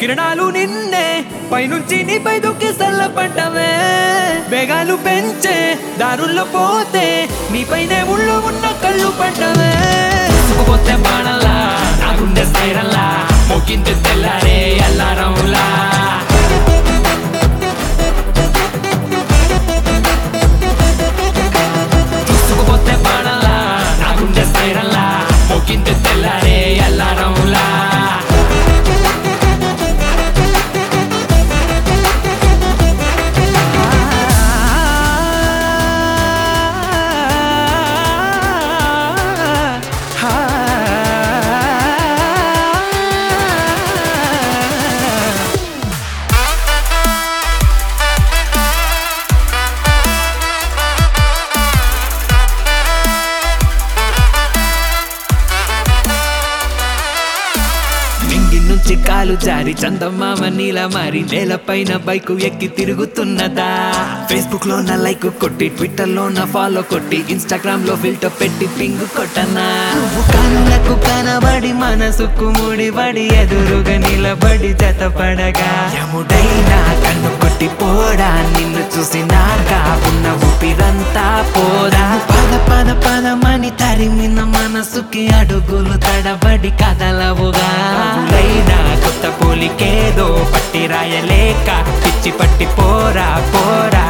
కిరణాలు నిన్నే పైనుంచి నీపై దుక్కి సల్లపడ్డవే వేగాలు పెంచే దారుల్లో పోతే నీపైనే ఉళ్ళు ఉన్న కళ్ళు పడ్డవే పోతే బాణలా నా గుండె సైరల్లా మోకింది తెల్లారే అల్లారంలా తీసుకుపోతే బాణలా నా గుండె సైరల్లా మోకింది తెల్లారే అల్లారంలా మింగి నుంచి కాలు జారి చందమామ నీల మారి నేలపైన బైకు ఎక్కి తిరుగుతున్నదా ఫేస్బుక్ లో నా లైక్ కొట్టి ట్విట్టర్ లో నా ఫాలో కొట్టి ఇన్స్టాగ్రామ్ లో ఫిల్టర్ పెట్టి పింగ్ కొట్టనా నువ్వు కనులకు కనబడి మనసుకు ముడిబడి ఎదురుగా నిలబడి జతపడగా యముడైనా కన్ను కొట్టి పోడా నిన్ను చూసినాక ఉన్న ఊపిరంతా పోదా పద పద పదమని తరిమిన మనసుకి అడుగులు తడబడి కదలవుగా లైనా కొత్త పోలికేదో పట్టి రాయలేక పిచ్చి పట్టి పోరా పోరా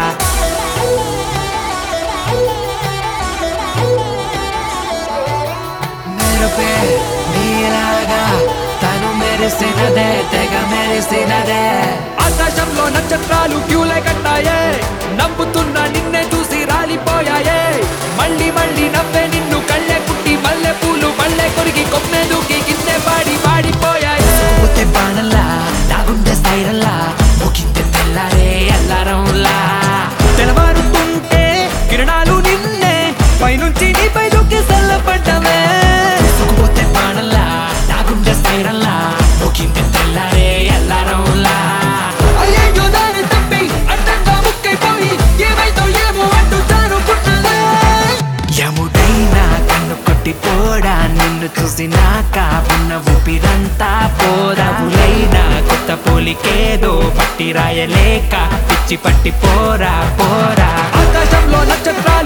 మెరుపే నీలాగా తను మెరిసినదే తెగ మెరిసినదే ఆకాశంలో నక్షత్రాలు క్యూలే కట్టాయే నవ్వుతున్న నిన్నే చూసి రాలిపోయాయే మళ్ళీ మళ్ళీ నవ్వే నిన్ను కళ్ళే పుట్టి మల్లె పూలు మళ్ళే కొరిగి కొమ్మె దూకి కిందే పాడి పాడిపోయాయే పోతే బాణల్లా నా గుండె సైరల్లా ముగిందే తెల్లారే అల్లారంలా తెలవారుతుంటే కిరణాలు నిన్నే పైనుంచి నీపై దూకి సల్లపడ్డవే పోతే బాణల్లా నా గుండె సైరల్లా ముగిందే తెల్లారే అల్లారంలా అయ్యయ్యో దారి తప్పి అడ్డంగా ముక్కైపోయి ఏమైతో ఏమో అంటూ జారుకున్నదే యముడైనా కన్ను కొట్టి పోడా నిన్ను చూసినాక ఉన్న ఊపిరంతా పోరావులైనా కొత్త పోలికేదో పట్టి రాయలేక పిచ్చి పట్టి పోరా పోరా ఆకాశంలో నక్షత్రాలు